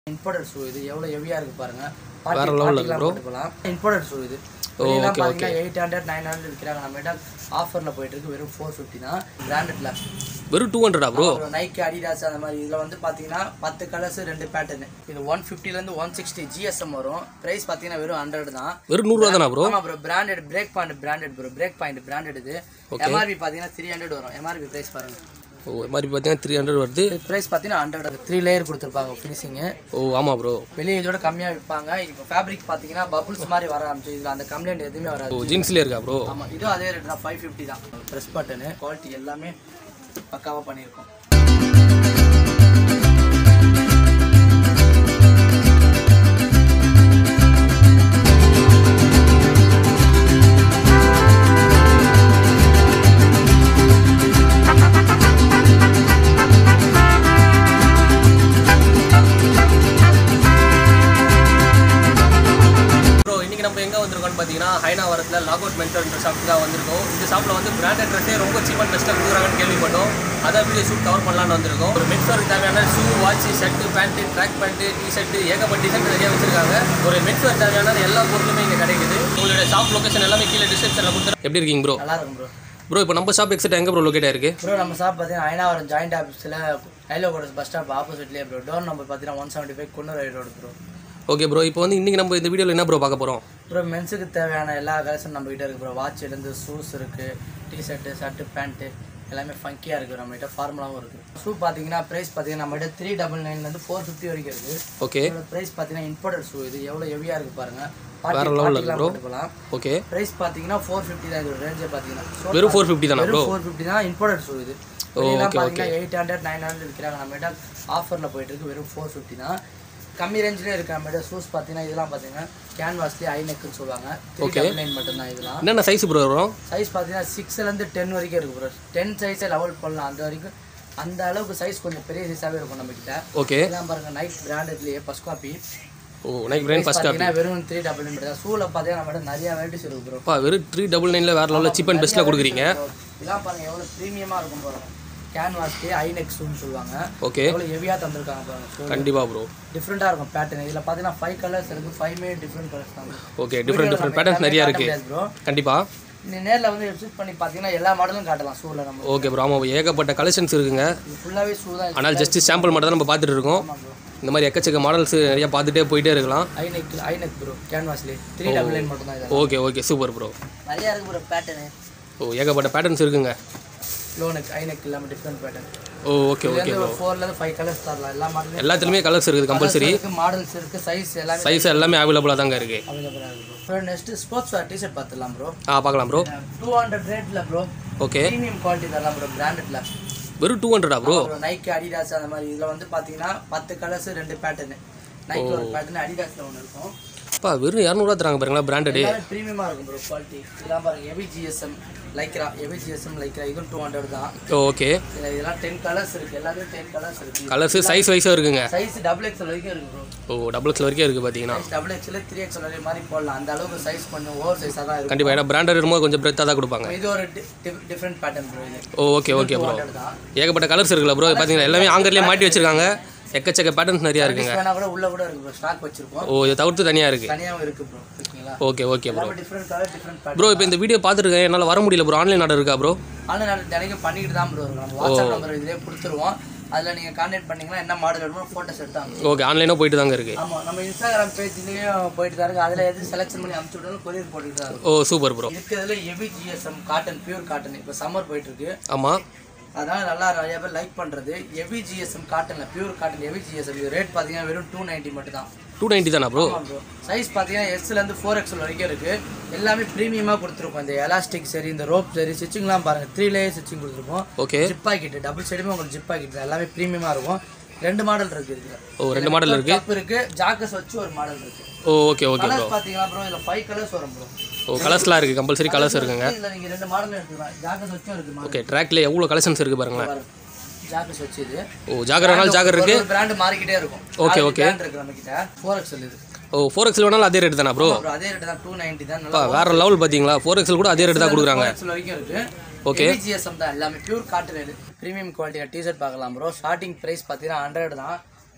Imported shoe இது எவ்வளவு ஹெவியா இருக்கு பாருங்க வேற level ல இருக்கு bro. போட்டுக்கலாம் இம்போர்ட்டட் ஷூ இது ஓ, வெளியெல்லாம் okay, பாத்தீங்கன்னா எயிட் ஹண்ட்ரட் நைன் ஹண்ட்ரட் விற்கிறாங்க நம்ம கிட்ட ஆஃபர்ல போயிட்டு இருக்கு வெறும் ஃபோர் ஃபிஃப்டி தான் பிராண்டட்ல வெறும் டூ ஹண்ட்ரடா ப்ரோ நைக்கி அடிடாஸ் அந்த மாதிரி இதுல வந்து பாத்தீங்கன்னா பத்து கலர்ஸ் ரெண்டு பேட்டர்ன் இது ஒன் ல இருந்து ஒன் சிக்ஸ்டி ஜிஎஸ்எம் வரும் பிரைஸ் பாத்தீங்கன்னா வெறும் ஹண்ட்ரட் தான் வெறும் நூறுரூவா தானா ப்ரோ ஆமா bro branded break point branded bro break point branded இது எம்ஆர்பி பாத்தீங்கன்னா த்ரீ ஹண்ட்ரட் வரும் எம்ஆர்பி பிரைஸ் பாருங்க ஓ இது மாதிரி பார்த்தீங்கன்னா த்ரீ ஹண்ட்ரட் வருது பிரைஸ் பார்த்தீங்கன்னா ஹண்ட்ரட் த்ரீ லேயர் கொடுத்துருப்பாங்க ஃபினிஷிங்கு ஓ ஆமாம் ப்ரோ வெளியே இதோட கம்மியாக விற்பாங்க இப்போ ஃபேப்ரிக் பார்த்தீங்கன்னா பபுள்ஸ் மாதிரி வர ஆரம்பிச்சு இதில் அந்த கம்ப்ளைண்ட் எதுவுமே வராது ஓ ஜீன்ஸ்லேயே இருக்கா ப்ரோ ஆமாம் இதுவும் அதே ரேட் தான் ஃபைவ் ஃபிஃப்டி தான் ப்ரெஸ் பட்டனு குவாலிட்டி எல்லாமே பக்காவாக பண்ணியிருக்கோம் ப்ரோ இன்னைக்கு நம்ம எங்கே வந்திருக்கோம்னு பார்த்தீங்கன்னா ஹைனாவரத்தில் லாக் அவுட் மென்டர்ன்ற ஷாப்புக்கு தான் வந்திருக்கோம் இந்த ஷாப்பில் வந்து பிராண்டட் ட்ரெஸ்ஸே ரொம்ப சீப் அண்ட் பெஸ்ட்டாக கொடுக்குறாங்கன்னு கேள்விப்பட்டோம் அதை வீடியோ ஷூட் கவர் பண்ணலாம்னு வந்திருக்கோம் ஒரு மென்ஸ்வருக்கு தேவையான shoe watch shirt pant track pant T-shirt ஏகப்பட்ட டிசைன் நிறைய வச்சிருக்காங்க ஒரு மென்ஸ்வர் தேவையான எல்லா பொருளுமே இங்கே கிடைக்குது உங்களுடைய ஷாப் லொகேஷன் எல்லாமே கீழே டிஸ்கிரிப்ஷனில் கொடுத்துரு எப்படி இருக்கீங்க ப்ரோ நல்லா இருக்கும் ப்ரோ ப்ரோ இப்போ நம்ம ஷாப் எக்ஸாக்ட் எங்கே ப்ரோ லொக்கேட் ஆயிருக்கு ப்ரோ நம்ம ஷாப் பார்த்தீங்கன்னா ஐநாவரம் ஜாயிண்ட் ஆஃபீஸில் ஹைலோ கோடஸ் பஸ் ஸ்டாப் ஆப்போசிட்லேயே ப்ரோ டோர் நம்பர் பார்த்தீங்கன்னா one seventy five Konnur road bro okay bro இப்போ வந்து இன்றைக்கி நம்ம இந்த வீடியோவில் என்ன ப்ரோ பார்க்க போகிறோம் ப்ரோ மென்ஸுக்கு தேவையான எல்லா கலெக்ஷன் நம்ம கிட்ட இருக்கு ப்ரோ வாட்ச்லேருந்து ஷூஸ் இருக்கு டிஷர்ட்டு ஷர்ட்டு பேண்ட்டு எல்லாமே ஃபங்கியாக இருக்குது நம்ம கிட்ட ஃபார்மலாகவும் இருக்குது ஷூ பார்த்தீங்கன்னா ப்ரைஸ் பார்த்தீங்கன்னா நம்ம கிட்ட த்ரீ டபுள் நைன்லேருந்து ஃபோர் ஃபிஃப்டி வரைக்கும் இருக்குது ஓகே இதோட ப்ரைஸ் பார்த்தீங்கன்னா இம்போர்ட்டட் ஷூ இது எவ்வளோ ஹெவியாக இருக்குது பாருங்க வேற level ல இருக்கு bro. போட்டுக்கலாம் ஓகே ப்ரைஸ் பார்த்தீங்கன்னா ஃபோர் ஃபிஃப்டி தான் இதோட ரேஞ்சே பார்த்தீங்கன்னா வெறும் ஃபோர் ஃபிஃப்டி தானா ப்ரோ ஃபோர் ஃபிஃப்டி தான் இம்போர்ட்டட் ஷூ இது வெளியெல்லாம் பார்த்தீங்கன்னா எயிட் ஹண்ட்ரட் நைன் ஹண்ட்ரட் விற்கிறாங்க நம்ம கிட்ட ஆஃபரில் போயிட்டு இருக்கு வெறும் ஃபோர் ஃபிஃப்டி தான் கம்மி ரேஞ்சிலே இருக்க நம்ம கிட்ட ஷூஸ் பார்த்தீங்கன்னா இதெல்லாம் பார்த்தீங்கன்னா கேன்வாஸ்லேயே ஐ நெக்குன்னு சொல்லுவாங்க த்ரீ நைன் மட்டும்தான் இதெல்லாம் என்னென்ன சைஸ் ப்ரோ வரும் சைஸ் பார்த்தீங்கன்னா சிக்ஸ்லேருந்து டென் வரைக்கும் இருக்கு ப்ரோ டென் சைஸை லெவல் பண்ணலாம் அந்த வரைக்கும் அந்த அளவுக்கு சைஸ் கொஞ்சம் பெரிய சைஸாகவே இருக்கும் நம்ம கிட்ட ஓகே இதெல்லாம் பாருங்க நைட் பிராண்டட்லேயே ஃபஸ்ட் காப்பி ஓ நைட் பிரைன் ஃபஸ்ட் காப்பி பார்த்தீங்கன்னா வெறும் த்ரீ டபுள் நைன் தான் ஷூவில் பார்த்தீங்கன்னா நம்ம கிட்ட நிறைய வெரைட்டிஸ் இருக்கு ப்ரோ அப்பா வெறும் த்ரீ டபுள் நைனில் வேறு லெவலில் சீப் அண்ட் பெஸ்ட்டில் கொடுக்குறீங்க இதெல்லாம் பாருங்க எவ்வளோ ப்ரீமியமாக இருக்கும் பாருங்க கேன்வாஸ்க்கு ஐநெக் ஷூன்னு சொல்லுவாங்க ஓகே எவ்வளோ ஹெவியாக தந்திருக்காங்க பாருங்க கண்டிப்பாக ப்ரோ டிஃப்ரெண்ட்டாக இருக்கும் பேட்டர்ன் இதில் பார்த்தீங்கன்னா ஃபைவ் கலர்ஸ் இருக்குது ஃபைவ்மே டிஃப்ரெண்ட் கலர்ஸ் தான் ஓகே டிஃப்ரெண்ட் டிஃப்ரெண்ட் பேட்டர்ன்ஸ் நிறையா இருக்குது ப்ரோ கண்டிப்பாக நீ நேரில் வந்து விசிட் பண்ணி பார்த்தீங்கன்னா எல்லா மாடலும் காட்டலாம் ஷூவில் நம்ம ஓகே ப்ரோ ஆமாம் ஏகப்பட்ட கலெக்ஷன்ஸ் இருக்குங்க இது ஃபுல்லாகவே ஷூ தான் ஆனால் ஜஸ்ட் சாம்பிள் மட்டும் தான் நம்ம பார்த்துட்டு இருக்கோம் ஆமாம் ப்ரோ இந்த மாதிரி எக்கச்சக்க மாடல்ஸ் நிறையா பார்த்துட்டே போயிட்டே இருக்கலாம் ஐநெக் ஐநெக் ப்ரோ கேன்வாஸ்லேயே த்ரீ டபுள் நைன் மட்டும் தான் இது ஓகே ஓகே சூப்பர் ப்ரோ நிறையா இருக்கு ப்ரோ பேட்டர்னு ஓ ஏகப்பட்ட பேட்டர்ன்ஸ் இருக்குங்க லோனுக்கு ஐநெக் இல்லாமல் டிஃப்ரெண்ட் பேட்டர்ன் ஓ ஓகே ஓகே இதுலேருந்து ஒரு ஃபோர்லேருந்து ஃபைவ் கலர்ஸ் தரலாம் எல்லா மாடலும் எல்லாத்துலேயுமே கலர்ஸ் இருக்குது கம்பல்சரி இருக்கு மாடல்ஸ் இருக்குது சைஸ் எல்லாமே சைஸ் எல்லாமே அவைலபிளாக தாங்க இருக்குது அவைலபிளாக இருக்கு bro next sportswear T-shirt பார்த்துலாம் ப்ரோ ஆ பார்க்கலாம் ப்ரோ டூ ஹண்ட்ரட் ரேட்டில் ப்ரோ ஓகே ப்ரீமியம் குவாலிட்டி தரலாம் ப்ரோ பிராண்டட்ல வெறும் டூ ஹண்ட்ரடா ப்ரோ ப்ரோ நைக்கி அடிடாஸ் அந்த மாதிரி இதில் வந்து பார்த்தீங்கன்னா பத்து கலர்ஸ் ரெண்டு பேட்டர்னு நைக்கி ஒரு பேட்டர்ன் அடிடாஸில் ஒன்று இருக்கும் அப்பா வெறும் இரநூறுவா தராங்க பாருங்களா பிராண்டடு எல்லாமே ப்ரீமியமாக இருக்கும் ப்ரோ குவாலிட்டி இதெல்லாம் பாருங்க EV GSM Lycra EV GSM Lycra இதுவும் டூ ஹண்ட்ரட் தான் ஓகே இதுல இதெல்லாம் டென் கலர்ஸ் இருக்கு எல்லாமே டென் கலர்ஸ் இருக்கு கலர்ஸ் சைஸ் வைஸாக இருக்குங்க சைஸ் டபுள் எக்ஸ்எல் வரைக்கும் இருக்கு ப்ரோ ஓ டபுள் எக்ஸ் வரைக்கும் இருக்குது பார்த்தீங்கன்னா size double XL three XL வரை மாதிரி போடலாம் அந்த அளவுக்கு சைஸ் கொஞ்சம் ஓவர் சைஸாக தான் இருக்கும் கண்டிப்பாக ஏன்னா பிராண்டட் இருக்கும்போது கொஞ்சம் பிரெத்தாக தான் கொடுப்பாங்க இது ஒரு டிஃப்ரெண்ட் பேட்டர்ன் ப்ரோ இது ஓ ஓகே ஓகே ப்ரோ 200 தான் ஏகப்பட்ட கலர்ஸ் இருக்குல்ல ப்ரோ பார்த்தீங்கன்னா எல்லாமே ஆங்கர்லேயே மாட்டி வச்சிருக்காங்க எக்கச்சக்க பேட்டர்ன்ஸ் நிறையா இருக்குங்க வேணா கூட உள்ள கூட இருக்கு ப்ரோ ஸ்டாக் வச்சிருக்கோம் ஓ இதை தவிர்த்து தனியாக இருக்குது தனியாகவும் இருக்கு ப்ரோ ஓகேங்களா ஓகே ஓகே ப்ரோ எல்லாமே different colour different pattern bro இப்போ இந்த வீடியோ பார்த்துருக்கேன் என்னால் வர முடியல ப்ரோ ஆன்லைன் ஆர்டர் இருக்கா ப்ரோ ஆன்லைன் ஆர்டர் தினைக்கும் பண்ணிக்கிட்டு தான் ப்ரோ இருக்கும் நம்ம வாட்ஸ்அப் நம்பர் இதுலேயே கொடுத்துருவோம் அதில் நீங்கள் கான்டாக்ட் பண்ணீங்கன்னா என்ன மாடல் வேணுமோ ஃபோட்டோஸ் எடுத்தாங்க ஓகே ஆன்லைனாக போயிட்டு தாங்க இருக்குது ஆமாம் நம்ம இன்ஸ்டாகிராம் பேஜ்லேயும் போயிட்டு தான் இருக்கு அதில் எது செலக்ஷன் பண்ணி அனுப்பிச்சு விட்டாலும் கொரியர் போட்டுக்கிட்டு தான் இருக்கும் ஓ சூப்பர் ப்ரோ இருக்கிறதுல EV GSM cotton pure cotton இப்போ சம்மர் போயிட்டு இருக்கு ஆமாம் அதனால நல்லா நிறைய பேர் லைக் பண்ணுறது எவி ஜிஎஸ்எம் காட்டனில் பியூர் காட்டன் எவி ஜிஎஸ்எம் இது ரேட் பார்த்தீங்கன்னா வெறும் டூ நைன்ட்டி மட்டும் தான் டூ நைன்ட்டி தானா ப்ரோ ஆமாம் ப்ரோ சைஸ் பார்த்தீங்கன்னா எஸ்லேருந்து ஃபோர் எக்ஸ்எல் வரைக்கும் இருக்குது எல்லாமே ப்ரீமியமாக கொடுத்துருக்கோம் இந்த எலாஸ்டிக் சரி இந்த ரோப் சரி ஸ்டிச்சிங்லாம் பாருங்கள் த்ரீ லேயர் ஸ்டிச்சிங் கொடுத்துருக்கோம் ஓகே ஜிப் பாக்கெட் டபுள் சைடுமே உங்களுக்கு ஜிப் பாக்கெட் தான் எல்லாமே ப்ரீமியமாக இருக்கும் ரெண்டு மாடல் இருக்குது இதுல ஓ ரெண்டு மாடல் இருக்குது கப் இருக்கு ஜாக்கஸ் வச்சு ஒரு மாடல் இருக்கு ஓ ஓகே ஓகே ப்ரோ கலர்ஸ் பார்த்தீங்கன்னா ப்ரோ இதில் ஃபைவ் கலர்ஸ் வரும் ப்ரோ ஓ கலர்ஸ்லாம் இருக்குது கம்பல்சரி கலர்ஸ் இருக்குங்க இதில் நீங்கள் ரெண்டு மாடல் எடுத்துக்கலாம் ஜாக்கஸ் வச்சும் இருக்கு மாடல் ஓகே ட்ராக்ல எவ்வளோ கலெக்ஷன்ஸ் இருக்குது பாருங்களேன் ஜாக்கஸ் வச்சு இது ஓ ஜாகரனால் ஜாகர் இருக்கு ஒரு பிராண்ட் மாறிக்கிட்டே இருக்கும் Okay, okay. பிராண்ட் இருக்கு நம்ம கிட்ட ஃபோர் எக்ஸ்எல் இது ஓ ஃபோர் எக்ஸல் வேணாலும் அதே ரேட் தானா ப்ரோ ப்ரோ அதே ரேட் தான் டூ நைன்ட்டி தான் அப்பா நல்லா வேற லெவல் பார்த்தீங்களா ஃபோர் எக்ஸல் கூட அதே ரேட் தான் கொடுக்குறாங்க எக்ஸ்எல் வரைக்கும் இருக்கு Okay. ஜிஎஸ்எம் தான் எல்லாமே பியூர் காட்டன் இது ப்ரீமியம் குவாலிட்டி டிஷர்ட் பார்க்கலாம் ப்ரோ ஸ்டார்டிங் பிரைஸ் பார்த்தீங்கன்னா ஹண்ட்ரட் தான்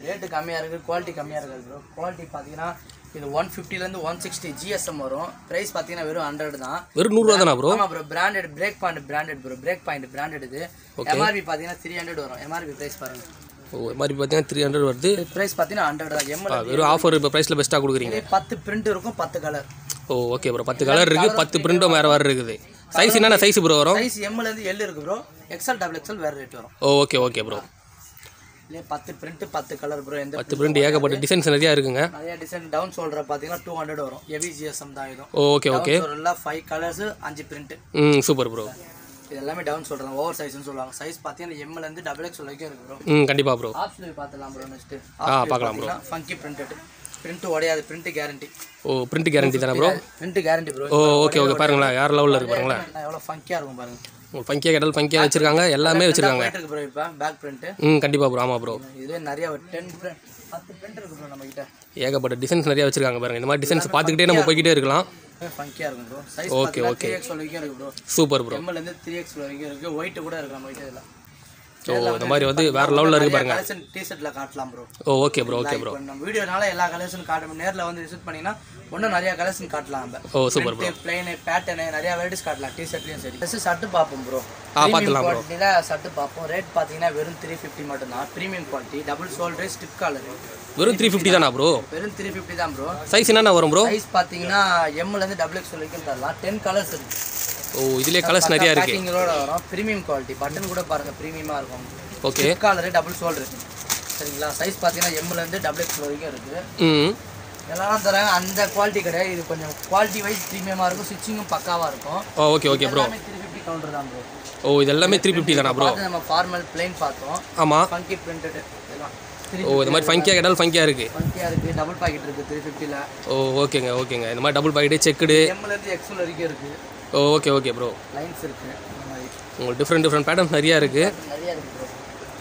ரேட்டு கம்மியாக இருக்குது குவாலிட்டி கம்மியாக இருக்குது ப்ரோ குவாலிட்டி பார்த்தீங்கன்னா இது ஒன் ஃபிஃப்டிலேருந்து ஒன் சிக்ஸ்டி ஜிஎஸ்எம் வரும் ப்ரைஸ் பார்த்தீங்கன்னா வெறும் ஹண்ட்ரட் தான் வெறும் நூறுரூவா தானா ப்ரோ ஆமாம் bro branded break point branded bro break point branded இது எம்ஆர்பி பார்த்தீங்கன்னா த்ரீ ஹண்ட்ரட் வரும் எம்ஆர்பி ப்ரைஸ் பாருங்க ஓ இது மாதிரி பார்த்தீங்கன்னா த்ரீ ஹண்ட்ரட் வருது ப்ரைஸ் பார்த்தீங்கன்னா ஹண்ட்ரட் தான் எம்எல் வெறும் ஆஃபர் இப்போ ப்ரைஸில் பெஸ்ட்டாக கொடுக்குறீங்க பத்து பிரிண்ட் இருக்கும் பத்து கலர் ஓ ஓகே ப்ரோ பத்து கலர் இருக்குது பத்து பிரிண்ட்டும் வேறு வேறு இருக்குது சைஸ் என்னென்ன சைஸ் ப்ரோ வரும் சைஸ் எம்எல்லேருந்து எல் இருக்கு ப்ரோ எக்ஸல் டபுள் எக்ஸல் வேறு ரேட் வரும் ஓ ஓகே ஓகே ப்ரோ இல்லையே பத்து பிரிண்ட் பத்து கலர் ப்ரோ எந்த பத்து பிரிண்ட் ஏகப்பட்ட டிசைன்ஸ் நிறையா இருக்குங்க நிறைய டிசைன் டவுன் ஷோல்டர் பார்த்தீங்கன்னா டூ ஹண்ட்ரட் வரும் ஹெவி ஜிஎஸ்எம் தான் இதுவும் ஓ ஓகே ஓகே ஷோல்டரில் ஃபைவ் கலர்ஸ் அஞ்சு பிரிண்ட் ம் சூப்பர் ப்ரோ இது எல்லாமே டவுன் சொல்கிறேன் ஓவர் சைஸ்னு சொல்லுவாங்க சைஸ் பார்த்தீங்கன்னா எம்எல் இருந்து டபுள் எக்ஸ் வரைக்கும் இருக்கு ப்ரோ ம் கண்டிப்பாக ப்ரோ ஆஃப் ஸ்லீவ் பார்த்துலாம் ப்ரோ நெக்ஸ்ட் ஆ, பார்க்கலாம் bro. ஃபங்கி பிரிண்டட் பிரிண்ட் உடையாது பிரிண்ட் கேரண்டி ஓ பிரிண்ட் கேரண்டி தானே ப்ரோ பிரிண்ட் கேரண்டி ப்ரோ ஓ ஓகே ஓகே பாருங்களேன் வேறு லெவலில் இருக்கு பாருங்களேன் எவ்வளோ ஃபங்கியாக இருக்கும் பாருங்க உங்களுக்கு ஃபங்கியாக கேட்டால் ஃபங்கியாக வச்சுருக்காங்க எல்லாமே வச்சுருக்காங்க போயிட்டு இருக்கு ப்ரோ இப்போ பேக் பிரிண்ட் ம் கண்டிப்பாக ப்ரோ ஆமாம் ப்ரோ இதுவே நிறைய டென் பிரிண்ட் பத்து பிரிண்ட் இருக்கு ப்ரோ நம்ம கிட்ட ஏகப்பட்ட டிசைன்ஸ் நிறையா வச்சுருக்காங்க பாருங்க இந்த மாதிரி டிசைன்ஸ் பார்த்துக்கிட்டே நம்ம போய்கிட்டே இருக்கலாம் ஃபங்கியாக இருக்கும் ப்ரோ சைஸ் Okay, பார்த்தீங்கன்னா த்ரீ எக்ஸ் வரைக்கும் இருக்கு ப்ரோ சூப்பர் ப்ரோ எம்எல் இருந்து த்ரீ எக்ஸ் வரைக்கும் இருக்கு ஒயிட் கூட இருக்கு நம்ம கிட்ட இதில் ஸோ இந்த மாதிரி வந்து வேறு லெவலில் இருக்கு பாருங்க கலெக்ஷன் டிஷர்ட்ல காட்டலாம் ப்ரோ ஓ ஓகே ப்ரோ ஓகே ப்ரோ இப்போ நம்ம வீடியோனால எல்லா கலெக்ஷன் காட்ட நேர்ல வந்து விசிட் பண்ணீங்கன்னா இன்னும் நிறைய கலெக்ஷன் காட்டலாம் நம்ம ஓ சூப்பர் ப்ரோ பிளைன் பேட்டர்னு நிறைய வெரைட்டிஸ் காட்டலாம் டிஷர்ட்லயும் சரி ட்ரெஸ் ஷர்ட் பார்ப்போம் ப்ரோ ஆ, பார்த்துலாம் bro. குவாலிட்டியில் ஷர்ட் பார்ப்போம் ரேட் பார்த்தீங்கன்னா வெறும் த்ரீ ஃபிஃப்டி மட்டும் தான் premium quality double shoulder stiff collar வெறும் த்ரீ ஃபிஃப்டி தானா ப்ரோ வெறும் த்ரீ ஃபிஃப்டி தான் ப்ரோ சைஸ் என்னென்ன வரும் ப்ரோ சைஸ் பார்த்தீங்கன்னா எம்ல இருந்து டபுள் எக்ஸ் வரைக்கும் தரலாம் டென் கலர்ஸ் இருக்கு ஓ இதுலேயே கலர்ஸ் நிறையா இருக்குது பேக்கிங்களோட வரும் ப்ரீமியம் குவாலிட்டி பட்டன் கூட பாருங்க ப்ரீமியமாக இருக்கும் okay stiff collar double shoulder சரிங்களா சைஸ் பார்த்தீங்கன்னா எம்ல இருந்து டபுள் எக்ஸ் வரைக்கும் இருக்கு ம் எல்லாரும் தராங்க அந்த குவாலிட்டி கிடையாது இது கொஞ்சம் குவாலிட்டி வைஸ் ப்ரீமியமாக இருக்கும் ஸ்டிச்சிங்கும் பக்காவாக இருக்கும் ஓ ஓகே ஓகே ப்ரோ எல்லாமே த்ரீ ஃபிஃப்டி கவுண்டர் தான் ப்ரோ ஓ இது எல்லாமே த்ரீ ஃபிஃப்டி தானா ப்ரோ பார்த்து நம்ம ஃபார்மல் பிளைன் பார்த்தோம் ஆமாம் ஃபங்கி பிரிண்டட் இதெல்லாம் த்ரீ ஓ இந்த மாதிரி ஃபங்கியாக கேட்டால் ஃபங்கியாக இருக்குது ஃபங்கியாக இருக்குது டபுள் பாக்கெட் இருக்குது த்ரீ ஃபிஃப்டியில் ஓ ஓகேங்க ஓகேங்க இந்த மாதிரி டபுள் பாக்கெட்டு செக்குடு எம்லேருந்து எக்ஸல் வரைக்கும் இருக்குது ஓ ஓகே ஓகே ப்ரோ லைன்ஸ் இருக்குது இந்த மாதிரி உங்களுக்கு டிஃப்ரெண்ட் டிஃப்ரெண்ட் பேட்டர்ன்ஸ் நிறையா இருக்குது நிறைய இருக்குது ப்ரோ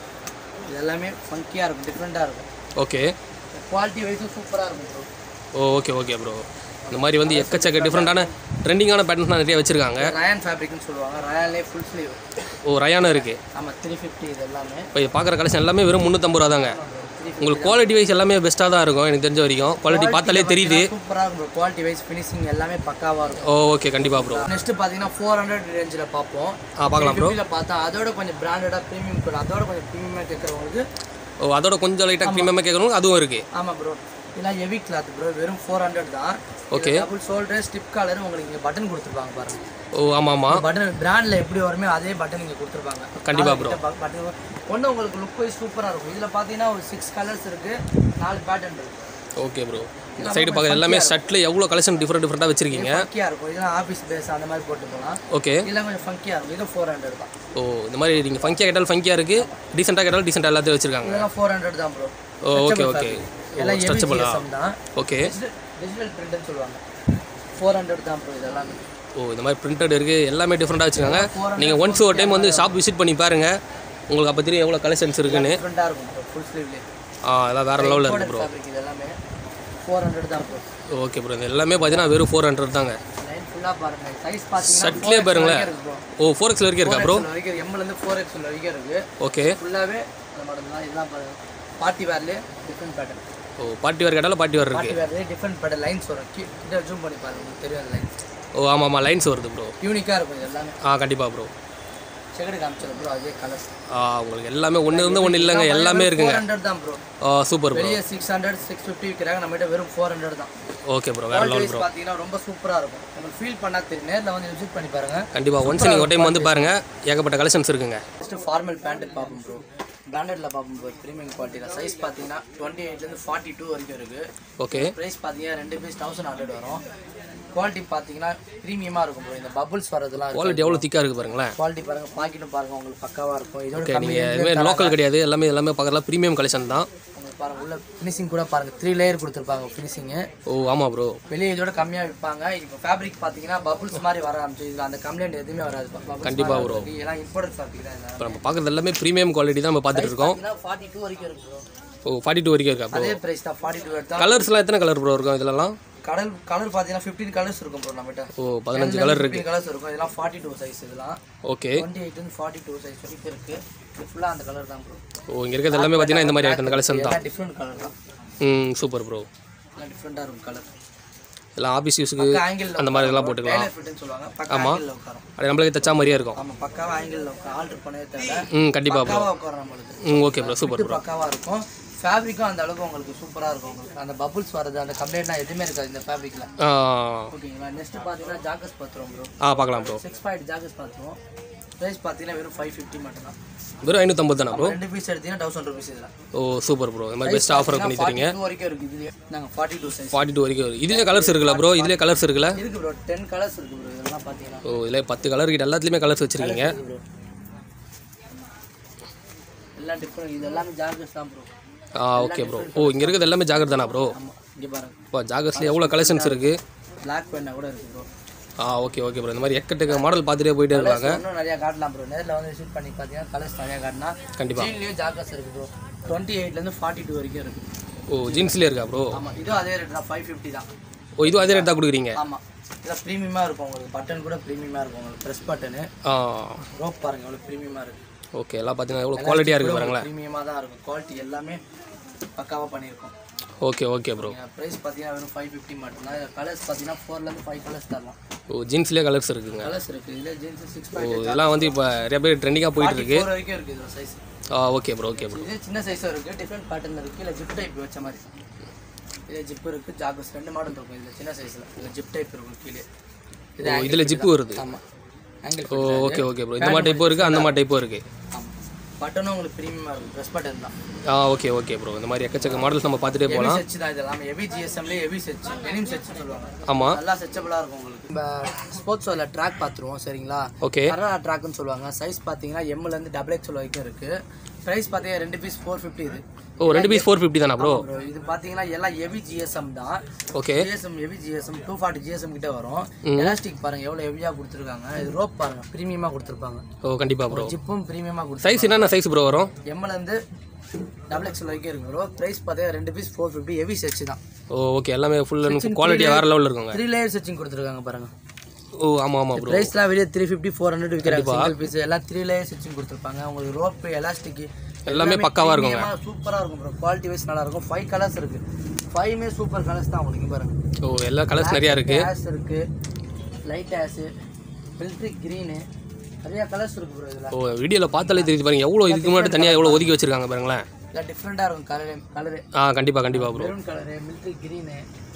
இது எல்லாமே ஃபங்கியாக இருக்கும் டிஃப்ரெண்ட்டாக இருக்கும் ஓகே குவாலிட்டி வைஸும் சூப்பராக இருக்கும் ப்ரோ ஓ ஓகே ஓகே ப்ரோ இந்த மாதிரி வந்து எக்கச்சக்க டிஃப்ரெண்ட்டான ட்ரெண்டிங்கான பேட்டர்ன்ஸ்லாம் நிறைய வச்சுருக்காங்க ரயான் ஃபேப்ரிக்னு சொல்லுவாங்க ரயான்லேயே ஃபுல் ஸ்லீவ் ஓ ரயானும் இருக்குது ஆமாம் த்ரீ ஃபிஃப்டி இது எல்லாமே இப்போ இது பார்க்குற கலெக்ஷன் எல்லாமே வெறும் முந்நூற்றம்பது ரூபா தாங்க த்ரீ உங்களுக்கு குவாலிட்டி வைஸ் எல்லாமே பெஸ்ட்டாக தான் இருக்கும் எனக்கு தெரிஞ்ச வரைக்கும் குவாலிட்டி பார்த்தாலே தெரியுது சூப்பராக இருக்கும் ப்ரோ குவாலிட்டி வைஸ் ஃபினிஷிங் எல்லாமே பக்காவாக இருக்கும் ஓ ஓகே கண்டிப்பாக ப்ரோ நெக்ஸ்ட் பார்த்தீங்கன்னா ஃபோர் ஹண்ட்ரட் ரேஞ்சில் பார்ப்போம் ஆ பார்க்கலாம் ப்ரோ ஃபிஃப்டியில் பார்த்தா அதோட கொஞ்சம் பிராண்டடாக ப்ரீமியம் கூட அதோட கொஞ்சம் ப்ரீமியமாக கேட்குறவங்களுக்கு ஓ அதோட கொஞ்சம் லைட்டாக ப்ரீமியமாக கேட்கணும் அதுவும் இருக்குது ஆமாம் ப்ரோ இதெல்லாம் ஹெவி கிளாத் ப்ரோ வெறும் ஃபோர் ஹண்ட்ரட் தான் Okay. Double shoulder stiff collar உங்களுக்கு இங்கே பட்டன் கொடுத்துருப்பாங்க பாருங்க ஓ ஆமாம் ஆமாம் பட்டன் பிராண்டில் எப்படி வருமே அதே பட்டன் இங்கே கொடுத்துருப்பாங்க கண்டிப்பா bro. பட்டன் ஒன்று உங்களுக்கு லுக் வைஸ் சூப்பராக இருக்கும் இதில் பார்த்தீங்கன்னா ஒரு சிக்ஸ் கலர்ஸ் இருக்குது நாலு பேட்டர்ன் இருக்குது ஓகே ப்ரோ இந்த சைடு பார்க்குற எல்லாமே ஷர்ட்டில் எவ்வளோ கலெக்ஷன் டிஃப்ரெண்ட் டிஃப்ரெண்ட்டாக வச்சுருக்கீங்க ஃபங்கியாக இருக்கும் இதெல்லாம் ஆஃபீஸ் பேஸ் அந்த மாதிரி போட்டு போகலாம் ஓகே இதெல்லாம் கொஞ்சம் ஃபங்கியாக இருக்கும் இது ஃபோர் ஹண்ட்ரட் தான் ஓ இந்த மாதிரி நீங்கள் ஃபங்கியாக கேட்டாலும் ஃபங்கியாக இருக்குது டீசெண்டாக கேட்டாலும் டீசெண்டாக எல்லாத்தையும் வச்சுருக்காங்க இதெல்லாம் ஃபோர் ஹண்ட்ரட் தான் ப்ரோ ஓ ஓகே ஓகே எல்லாம் ஸ்ட்ரெச்சபிளா EVGSM தான் ஓகே டிஜிட்டல் பிரிண்ட்னு சொல்லுவாங்க ஃபோர் ஹண்ட்ரட் தான் ப்ரோ இதெல்லாமே ஓ இந்த மாதிரி பிரிண்டட் இருக்குது எல்லாமே டிஃப்ரெண்ட்டாக வச்சுருக்காங்க நீங்கள் ஒன்ஸ் ஒரு டைம் வந்து ஷாப் விசிட் பண்ணி பாருங்கள் உங்களுக்கு அப்போ தெரியும் எவ்வளோ கலெக்ஷன்ஸ் இருக்குன்னு டிஃப்ரெண்ட்டாக இருக்கும் ப்ரோ ஃபுல் ஸ்லீவ்லேயே ஆ அதெல்லாம் வேறு லெவலில் இருக்குது ப்ரோ ஃபேப்ரிக் இது எல்லாமே ஃபோர் ஹண்ட்ரட் தான் ப்ரோ ஓகே ப்ரோ இது எல்லாமே பார்த்தீங்கன்னா வெறும் ஃபோர் ஹண்ட்ரட் தாங்க லைன் ஃபுல்லாக பாருங்க சைஸ் பார்த்தீங்கன்னா ஷர்ட்லேயே பாருங்களேன் ஓ ஃபோர் எக்ஸில் வரைக்கும் இருக்கா ப்ரோ வரைக்கும் எம்லேருந்து ஃபோர் எக்ஸ் வரைக்கும் இருக்குது ஓகே ஃபுல்லாகவே அந்த மாடல் தான் இதெல்லாம் பாருங்க பார்ட்டி வேர்லேயே டிஃப்ரெண்ட் பேட்டர்ன் ஓ பார்ட்டி வேர் கேட்டாலும் பார்ட்டி வேர் இருக்குது பார்ட்டி வேர்லேயே டிஃப்ரெண்ட் பேட்டர்ன் லைன்ஸ் வரும் கி- கிட்ட ஜூம் பண்ணி பாருங்க உங்களுக்கு தெரியும் அந்த லைன்ஸ் ஓ ஆமாம் ஆமாம் லைன்ஸ் வருது ப்ரோ யூனிக்காக இருக்கும் இது எல்லாமே ஆ கண்டிப்பாக ப்ரோ செகடு காமிச்சது ப்ரோ அதே கலர்ஸ் ஆ உங்களுக்கு எல்லாமே ஒன்று இருந்து ஒன்று இல்லைங்க எல்லாமே இருக்குங்க ஃபோர் ஹண்ட்ரட் தான் ப்ரோ ஆ சூப்பர் ப்ரோ வெளியே சிக்ஸ் ஹண்ட்ரட் சிக்ஸ் ஃபிஃப்டி விற்கிறாங்க நம்மகிட்ட வெறும் ஃபோர் ஹண்ட்ரட் தான் ஓகே ப்ரோ வேறு லெவல் குவாலிட்டி ப்ரோ பார்த்தீங்கன்னா ரொம்ப சூப்பராக இருக்கும் உங்களுக்கு ஃபீல் பண்ணா தெரியும் நேரில் வந்து விசிட் பண்ணி பாருங்க கண்டிப்பாக ஒன்ஸ் நீங்கள் ஒரு டைம் வந்து பாருங்கள் ஏகப்பட்ட கலெக்ஷன்ஸ் இருக்குங்க ஃபஸ்ட்டு ஃபார்மல் பேண்ட் பார்ப்போம் ப்ரோ பிராண்டடில் பார்ப்போம் ப்ரோ ப்ரீமியம் குவாலிட்டியில் சைஸ் பார்த்தீங்கன்னா டுவெண்ட்டி எயிட்லேருந்து ஃபார்ட்டி டூ வரைக்கும் இருக்குது ஓகே ப்ரைஸ் பார்த்தீங்கன்னா ரெண்டு பீஸ் தௌசண்ட் ஹண்ட்ரட் வரும் குவாலிட்டி பார்த்தீங்கன்னா ப்ரீமியமாக இருக்கும் ப்ரோ இந்த பபுள்ஸ் வரதெல்லாம் குவாலிட்டி எவ்வளோ திக்காக இருக்குது பாருங்களேன் குவாலிட்டி பாருங்க பாக்கெட்டும் பாருங்க உங்களுக்கு பக்காவாக இருக்கும் இதோட ஓகே கம்மி நீங்கள் இதுவே லோக்கல் கிடையாது எல்லாமே எல்லாமே பார்க்கலாம் ப்ரீமியம் கலெக்ஷன் தான் உங்களுக்கு பாருங்க உள்ள ஃபினிஷிங் கூட பாருங்க த்ரீ லேயர் கொடுத்துருப்பாங்க ஃபினிஷிங்கு ஓ ஆமாம் ப்ரோ வெளியே இதோட கம்மியாக விற்பாங்க இப்போ ஃபேப்ரிக் பார்த்தீங்கன்னா பபுள்ஸ் மாதிரி வர ஆரம்பிச்சு இதில் அந்த கம்ப்ளைண்ட் எதுவுமே வராது bubbles கண்டிப்பா மாதிரி bro. வர்றதுக்கு எல்லாம் இம்போர்ட் ஃபேப்ரிக் தான் இப்போ நம்ம பார்க்குறது எல்லாமே ப்ரீமியம் குவாலிட்டி தான் நம்ம பார்த்துட்டு இருக்கோம் ஃபார்ட்டி டூ வரைக்கும் இருக்கு ப்ரோ ஓ ஃபார்ட்டி டூ வரைக்கும் இருக்கா ப்ரோ அதே ப்ரைஸ் தான் ஃபார்ட்டி டூ எடுத்தா கலர்ஸ்லாம் எத்தனை கலர் ப்ரோ இருக்கும் இதெல்லாம் கடல் கலர் பார்த்தீங்கன்னா ஃபிஃப்டீன் கலர்ஸ் இருக்கும் ப்ரோ நம்மகிட்ட ஓ பதினஞ்சு கலர் இருக்குது கலர்ஸ் இருக்கும் இதெல்லாம் ஃபார்ட்டி டூ சைஸ் இதெல்லாம் okay twenty eight forty two size வரைக்கும் இருக்கு ஃபுல்லாக அந்த கலர் தான் ப்ரோ ஓ இங்கே இருக்கிறது எல்லாமே பார்த்தீங்கன்னா இந்த மாதிரி ஐட்டம் அந்த கலெக்ஷன் தான் எல்லாம் டிஃப்ரெண்ட் கலர் தான் ம் சூப்பர் ப்ரோ எல்லாம் டிஃப்ரெண்ட்டாக இருக்கும் கலர் எல்லாம் ஆஃபீஸ் யூஸுக்கு பக்கா ஆங்கிள் அந்த மாதிரி எல்லாம் போட்டுக்கலாம் டெய்லர் ஃபிட்னு சொல்லுவாங்க பக்கா ஆங்கிள் உட்காரும் அது நம்மளுக்கு தச்சா மாதிரியே இருக்கும் ஆமாம் பக்காவாக ஆங்கிள் உட்கார ஆல்டர் பண்ணவே தேவை ம் கண்டிப்பாக ப்ரோ பக்காவாக உட்காரும் நம்மளுக்கு ம் ஓகே ப்ரோ சூப்பர் ப்ரோ பக்காவாக இருக்கும் ஃபேப்ரிக்கும் அந்த அளவுக்கு உங்களுக்கு சூப்பராக இருக்கும் உங்களுக்கு அந்த பபுள்ஸ் வரது அந்த கம்ப்ளைண்ட்லாம் எதுவுமே இருக்காது இந்த ஃபேப்ரிக்கில் ஆ ஓகேங்களா நெக்ஸ்ட் பார்த்தீங்கன்னா ஜாக்கஸ் பார்த்துருவோம் ப்ரோ ஆ பார்க்கலாம் ப்ரோ சிக்ஸ் பாயிண்ட் ஜாக்கஸ் பார்த்துருவோம் ப்ரைஸ் பார்த்தீங்கன்னா வெறும் ஃபைவ் ஃபிஃப்டி மட்டும் தான் வெறும் ஐநூற்றம்பது தானே ப்ரோ ரெண்டு பீஸ் எடுத்தீங்கன்னா தௌசண்ட் ருபீஸ் இதில் ஓ சூப்பர் ப்ரோ இந்த மாதிரி பெஸ்ட் ஆஃபர் பண்ணி தரீங்க டூ வரைக்கும் இருக்குது இதுலேயே நாங்கள் forty two size forty two வரைக்கும் வருது இதுலேயே கலர்ஸ் இருக்குல்ல ப்ரோ இதுலேயே கலர்ஸ் இருக்குல்ல இருக்கு ப்ரோ டென் கலர்ஸ் இருக்கு ப்ரோ இதெல்லாம் பார்த்தீங்கன்னா ஓ இதில் பத்து கலர் கிட்ட எல்லாத்துலேயுமே கலர்ஸ் வச்சிருக்கீங்க இருக்கு ப்ரோ எல்லாம் டிஃப்ரெண்ட் இது எல்லாமே ஜாக்கஸ் தான் ப்ரோ ஆ ஓகே ப்ரோ ஓ இங்கே இருக்கிறது எல்லாமே ஜாகர் தானா ப்ரோ ஆமாம் இங்கே பாருங்க இப்போ ஜாகர்ஸ்லேயே எவ்வளோ கலெக்ஷன்ஸ் இருக்குது பிளாக் பென்னா கூட இருக்கு ப்ரோ ஆ ஓகே ஓகே ப்ரோ இந்த மாதிரி எக்கட்டுக்க மாடல் பார்த்துட்டே போயிட்டே இருக்காங்க இன்னும் நிறைய காட்டலாம் ப்ரோ நேரில் வந்து விசிட் பண்ணி பார்த்தீங்கன்னா கலர்ஸ் நிறைய காட்டினா கண்டிப்பா. ஜீன்லேயும் ஜாக்கஸ் இருக்கு ப்ரோ டுவெண்ட்டி எயிட்லேருந்து ஃபார்ட்டி டூ வரைக்கும் இருக்கு ஓ ஜீன்ஸ்லேயே இருக்கா ப்ரோ ஆமாம் இதுவும் அதே ரேட் தான் ஃபைவ் ஃபிஃப்டி தான் ஓ இதுவும் அதே ரேட் தான் கொடுக்குறீங்க ஆமாம் இதில் ப்ரீமியமாக இருக்கும் உங்களுக்கு பட்டன் கூட ப்ரீமியமாக இருக்கும் உங்களுக்கு ப்ரெஸ் பட்டனு ஆ ரோப் பாருங்க எவ்வளோ ப்ரீமியமாக இருக்கு ஓகே எல்லாம் பார்த்தீங்கன்னா எவ்வளோ குவாலிட்டியாக இருக்குது பாருங்களேன் ப்ரீமியமாக தான் இருக்கும் குவாலிட்டி எல்லாமே பக்காவாக பண்ணியிருக்கோம் ஓகே ஓகே ப்ரோ ப்ரைஸ் பார்த்தீங்கன்னா வெறும் ஃபைவ் ஃபிஃப்டி மட்டும்தான் இதில் கலர்ஸ் பார்த்தீங்கன்னா ஃபோர்லேருந்து ஃபைவ் கலர்ஸ் தரலாம் ஓ ஜீன்ஸ்லேயே கலர்ஸ் இருக்குங்க கலர்ஸ் இருக்குது இதில் ஜீன்ஸ் சிக்ஸ் ஓ பாயிண்ட் இதெல்லாம் வந்து இப்போ நிறைய பேர் ட்ரெண்டிங்காக போயிட்டு இருக்கு ஃபோர் வரைக்கும் இருக்குது இதில் சைஸ் ஆ ஓகே ப்ரோ ஓகே ப்ரோ இது சின்ன சைஸும் இருக்குது டிஃப்ரெண்ட் பேட்டர்னில் இருக்குது இல்லை ஜிப் டைப் வச்ச மாதிரி இதில் ஜிப் இருக்குது ஜாக்கஸ் ரெண்டு மாடல் இருக்கும் இதில் சின்ன சைஸில் இதில் ஜிப் டைப் இருக்கும் கீழே ஓ இதில் ஜிப்பு வருது ஆமாம் ஆங்கிள் ஓ ஓகே ஓகே ப்ரோ இந்த மாதிரி டைப்பும் இருக்குது அந்த மாதிரி டைப்பும் இருக்குது ஆமாம் பட்டனும் உங்களுக்கு ப்ரீமியமாக இருக்கும் ப்ரெஸ் பட்டன் தான் ஆ ஓகே ஓகே ப்ரோ இந்த மாதிரி எக்கச்சக்க மாடல்ஸ் நம்ம பார்த்துட்டே ஹெவி போகலாம் செச் தான் இதெல்லாம் ஹெவி ஜிஎஸ்எம்லேயே ஹெவி செச் டெனிம் செட்னு சொல்லுவாங்க ஆமாம் நல்லா செச்சபிளாக இருக்கும் உங்களுக்கு நம்ம ஸ்போர்ட்ஸ் ஷோவில் ட்ராக் பார்த்துருவோம் சரிங்களா ஓகே கரோனா ட்ராக்னு சொல்லுவாங்க சைஸ் பார்த்தீங்கன்னா எம்லேருந்து டபுள் எக்ஸ்எல் வரைக்கும் இருக்குது ப்ரைஸ் பார்த்தீங்கன்னா ரெண்டு பீஸ் ஃபோர் ஃபிஃப்டி இது ஓ ரெண்டு பீஸ் ஃபோர் ஃபிஃப்டி தானா ப்ரோ bro, இது பார்த்தீங்கன்னா எல்லாம் ஹெவி ஜிஎஸ்எம் தான் okay GSM heavy GSM two forty GSM கிட்ட வரும் எலாஸ்டிக் பாருங்க எவ்வளோ ஹெவியாக கொடுத்துருக்காங்க இது ரோப் பாருங்க ப்ரீமியமாக கொடுத்துருப்பாங்க ஓ கண்டிப்பாக ப்ரோ ஜிப்பும் ப்ரீமியமாக கொடுத்து சைஸ் என்னென்ன சைஸ் ப்ரோ வரும் எம்லேருந்து டபுள் எக்ஸ்எல் வரைக்கும் இருக்கு ப்ரோ ப்ரைஸ் பார்த்தீங்கன்னா ரெண்டு பீஸ் ஃபோர் ஃபிஃப்டி ஹெவி செச்சு தான் ஓ ஓகே எல்லாமே ஃபுல் அண்ட் குவாலிட்டியாக வேறு லெவலில் இருக்குங்க த்ரீ லேயர் செச்சிங் கொடுத்துருக்காங்க பாருங்க ஓ ஆமாம் ஆமாம் ப்ரோ ப்ரைஸ்லாம் வெளியே த்ரீ ஃபிஃப்டி ஃபோர் ஹண்ட்ரட் விற்கிறாங்க சிங்கிள் பீஸ் எல்லாம் த்ரீ லேயர் செச்சிங் கொடுத்துருப்பாங்க உங்களுக்கு ரோப்பு எலாஸ்டிக் எல்லாமே பக்காவா இருக்குங்க. சூப்பராக இருக்கும் ப்ரோ குவாலிட்டி வைஸ் நல்லா இருக்கும் ஃபைவ் கலர்ஸ் இருக்கு ஃபைவ்மே சூப்பர் கலர்ஸ் தான் உங்களுக்கு இங்க பாருங்க ஓ எல்லா கலர்ஸ் நிறையா இருக்குது ஆஷ் இருக்கு லைட் ஆஷ் மில்ட்ரி க்ரீனு நிறைய கலர்ஸ் இருக்கு ப்ரோ இதில் ஓ வீடியோவில் பார்த்தாலே தெரியுது பாருங்க எவ்வளோ இதுக்கு முன்னாடி தனியாக எவ்வளோ ஒதுக்கி வச்சிருக்காங்க பாருங்களேன் இல்லை டிஃப்ரெண்ட்டாக இருக்கும் கலரு கலரு ஆ கண்டிப்பாக கண்டிப்பாக bro maroon colour military green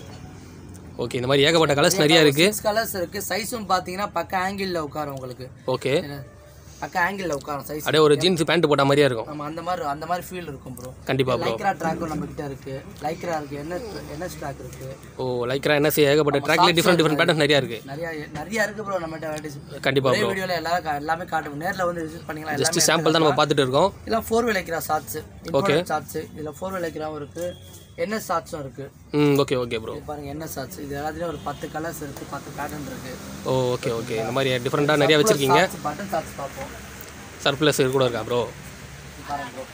okay இந்த மாதிரி ஏகப்பட்ட கலர்ஸ் நிறையா இருக்குது சிக்ஸ் கலர்ஸ் இருக்கு சைஸும் பார்த்தீங்கன்னா பக்க ஆங்கிளில் உட்காரும் உங்களுக்கு ஓகே பக்க ஆங்கிளில் உட்காரும் சைஸ் அப்படியே ஒரு ஜீன்ஸ் பேண்ட் போட்ட மாதிரியே இருக்கும் நம்ம அந்த மாதிரி அந்த மாதிரி ஃபீல் இருக்கும் ப்ரோ கண்டிப்பாக ப்ரோ லைக்ரா ட்ராக்கும் நம்ம கிட்ட இருக்கு லைக்ரா இருக்கு என்ன என்ன ட்ராக் இருக்கு ஓ லைக்ரா என்ன செய்ய ஏகப்பட்ட ட்ராக்லேயே டிஃப்ரெண்ட் டிஃப்ரெண்ட் பேட்டர்ஸ் நிறையா இருக்குது நிறைய நிறைய இருக்கு ப்ரோ நம்மகிட்ட வெரைட்டிஸ் கண்டிப்பாக ஒரே வீடியோல எல்லாரும் கா- எல்லாமே காட்டுவோம் நேர்ல வந்து விசிட் பண்ணிக்கலாம் ஜஸ்ட் எல்லாமே சாம்பிள் தான் நம்ம பார்த்துட்டு இருக்கோம் இதெல்லாம் four way lycra shorts import shorts இதுல ஃபோர் வே லைக்ராவும் இருக்கு என்ன ஷார்ட்ஸும் இருக்கு ம் ஓகே ஓகே ப்ரோ இது பாருங்க என்ன ஷார்ட்ஸ் இது எல்லாத்துலயும் ஒரு பத்து கலர்ஸ் இருக்கு பத்து பேட்டர்ன் இருக்கு ஓ ஓகே ஓகே இந்த மாதிரி டிஃப்ரெண்ட்டாக நிறையா வச்சுருக்கீங்க பட்டன் ஷார்ட்ஸ் பார்ப்போம் சர்ப்ளஸ் கூட இருக்கா ப்ரோ இது பாருங்க bro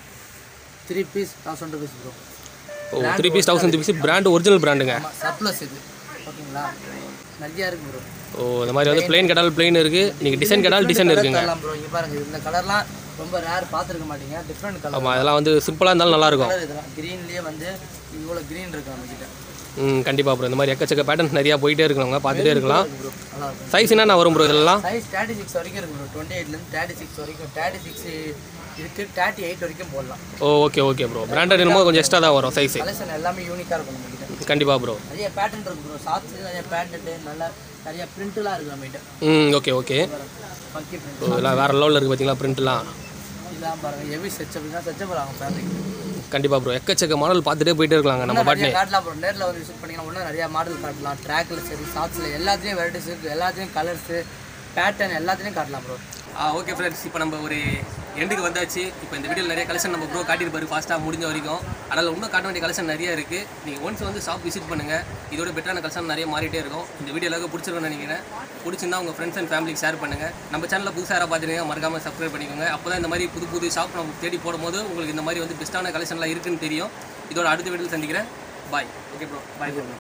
three piece thousand rupees bro ஓ three piece thousand piece brand original பிராண்டுங்க ஆமா சர்ப்ளஸ் இது ஓகேங்களா நிறைய இருக்கு ப்ரோ ஓ இந்த மாதிரி வந்து பிளெயின் கடால் பிளெயின் இருக்குது நீங்கள் டிசைன் கடால் டிசைன் இருக்குங்க கலர்லாம் ப்ரோ இங்க பாருங்க இந்த கலர்லாம் ரொம்ப ரேர் பார்த்துருக்க மாட்டீங்க டிஃப்ரெண்ட் கலர் ஆமாம் இதெல்லாம் வந்து சிம்பிளாக இருந்தாலும் நல்லாயிருக்கும் கலர் இதெல்லாம் கிரீன்லயே வந்து இவ்வளோ கிரீன் இருக்கு நம்ம கிட்ட ம் கண்டிப்பாக ப்ரோ இந்த மாதிரி எக்கச்சக்க பேட்டர்ன்ஸ் நிறையா போயிட்டே இருக்கணுங்க பார்த்துட்டே இருக்கலாம் ப்ரோ நல்லா இருக்கும் சைஸ் என்னென்ன வரும் ப்ரோ இதெல்லாம் சைஸ் தேர்ட்டி சிக்ஸ் வரைக்கும் இருக்கு ப்ரோ டுவெண்ட்டி எயிட்லேருந்து தேர்ட்டி சிக்ஸ் வரைக்கும் தேர்ட்டி சிக்ஸ் இருக்கு தேர்ட்டி எயிட் வரைக்கும் போடலாம் ஓ ஓகே ஓகே ப்ரோ பிராண்டட் என்னமோ கொஞ்சம் எக்ஸ்ட்ரா தான் வரும் சைஸு கலெக்ஷன் எல்லாமே யூனிக்காக இருக்கும் நம்ம கிட்ட கண்டிப்பாக ப்ரோ நிறைய பேட்டர்ன் இருக்கு ப்ரோ ஷார்ட்ஸ் நிறைய பேட்டர்ன் நல்லா நிறைய பிரிண்ட்லாம் இருக்கு நம்ம கிட்ட ம் ஓகே ஓகே பக்கி பிரிண்ட் ஓ எல்லாம் வேறு லெவலில் இருக்குது பார்த்தீங்களா பிரிண்ட்லாம் இதெல்லாம் பாருங்க ஹெவி செச்சபிள் தான் செச்சபிள் ஆகும் ஃபேப்ரிக் கண்டிப்பாக ப்ரோ எக்கச்சக்க மாடல் பார்த்துட்டே போயிட்டே இருக்கலாங்க நம்ம நிறைய பாட்டுனே காட்டலாம் ப்ரோ நேரில் வந்து விசிட் பண்ணிங்கன்னா இன்னும் நிறைய மாடல் காட்டலாம் ட்ராக்ல சரி ஷார்ட்ஸில் எல்லாத்துலேயும் வெரைட்டிஸ் இருக்குது எல்லாத்துலேயும் கலர்ஸு பேட்டர்ன் எல்லாத்துலேயும் காட்டலாம் ப்ரோ ஆ ஓகே ஃப்ரெண்ட்ஸ் இப்போ நம்ம ஒரு எண்டுக்கு வந்தாச்சு இப்போ இந்த வீடியோவில் நிறைய கலெக்ஷன் நம்ம ப்ரோ காட்டியிருப்பாரு ஃபாஸ்ட்டாக முடிஞ்ச வரைக்கும் அதனால் இன்னும் காட்ட வேண்டிய கலெக்ஷன் நிறைய இருக்குது நீங்கள் ஒன்ஸ் வந்து ஷாப் விசிட் பண்ணுங்கள் இதோட பெட்டரான கலெக்ஷன் நிறைய மாறிட்டே இருக்கும் இந்த வீடியோ எல்லாருக்கும் பிடிச்சிருக்கும்னு நினைக்கிறேன் பிடிச்சிருந்தா உங்கள் ஃப்ரெண்ட்ஸ் அண்ட் ஃபேமிலிக்கு ஷேர் பண்ணுங்கள் நம்ம சேனலில் புதுசாக யாராவது பார்த்துருங்க மறக்காமல் சப்ஸ்கிரைப் பண்ணிக்கோங்க அப்போ தான் இந்த மாதிரி புது புது ஷாப் நம்ம தேடி போடும்போது உங்களுக்கு இந்த மாதிரி வந்து பெஸ்ட்டான கலெக்ஷன்லாம் இருக்குன்னு தெரியும் இதோட அடுத்த வீடியோவில் சந்திக்கிறேன் bye okay bro bye bro